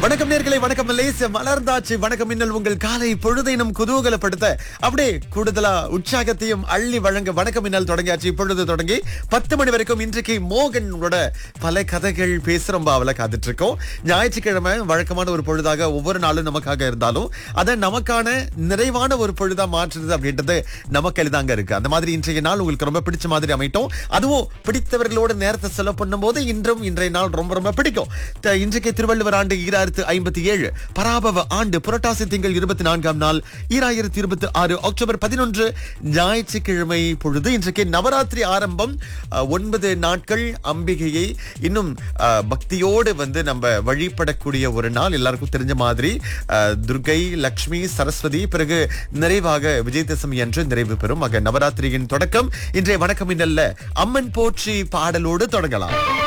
வணக்கம் நேர்களை வணக்கம் மலேசிய மலர்ந்தாச்சு வணக்கம் மின்னல் உங்கள் காலை பொழுதைனும் குதூகலப்படுத்த அப்படியே கூடுதலா உற்சாகத்தையும் அள்ளி வழங்க வணக்கம் மின்னல் தொடங்கியாச்சு இப்பொழுது தொடங்கி பத்து மணி வரைக்கும் இன்றைக்கு மோகனோட பல கதைகள் பேச ரொம்ப அவல காத்துட்டு இருக்கோம் ஞாயிற்றுக்கிழமை வழக்கமான ஒரு பொழுதாக ஒவ்வொரு நாளும் நமக்காக இருந்தாலும் அதை நமக்கான நிறைவான ஒரு பொழுதா மாற்றுறது அப்படின்றது நமக்கு எளிதாங்க இருக்கு அந்த மாதிரி இன்றைய நாள் உங்களுக்கு ரொம்ப பிடிச்ச மாதிரி அமைட்டோம் அதுவும் பிடித்தவர்களோட நேரத்தை செலவு பண்ணும்போது இன்றும் இன்றைய நாள் ரொம்ப ரொம்ப பிடிக்கும் த- இன்றைக்கு திருவள்ளுவர் ஆண்டு ஈராயிரத்து ஐம்பத்தி ஏழு பராபவ ஆண்டு புரட்டாசி திங்கள் இருபத்தி நான்காம் நாள் ஈராயிரத்தி இருபத்தி ஆறு அக்டோபர் பதினொன்று ஞாயிற்றுக்கிழமை பொழுது இன்றைக்கு நவராத்திரி ஆரம்பம் அஹ், ஒன்பது நாட்கள் அம்பிகையை இன்னும் அஹ், பக்தியோடு வந்து நம்ம வழிபடக்கூடிய ஒரு நாள் எல்லாருக்கும் தெரிஞ்ச மாதிரி அஹ், துர்கை லக்ஷ்மி சரஸ்வதி பிறகு நிறைவாக விஜயதசமி என்று நிறைவு பெறும் ஆக நவராத்திரியின் தொடக்கம் இன்றைய வணக்கம் இன்னல்ல அம்மன் போற்றி பாடலோடு தொடங்கலாம்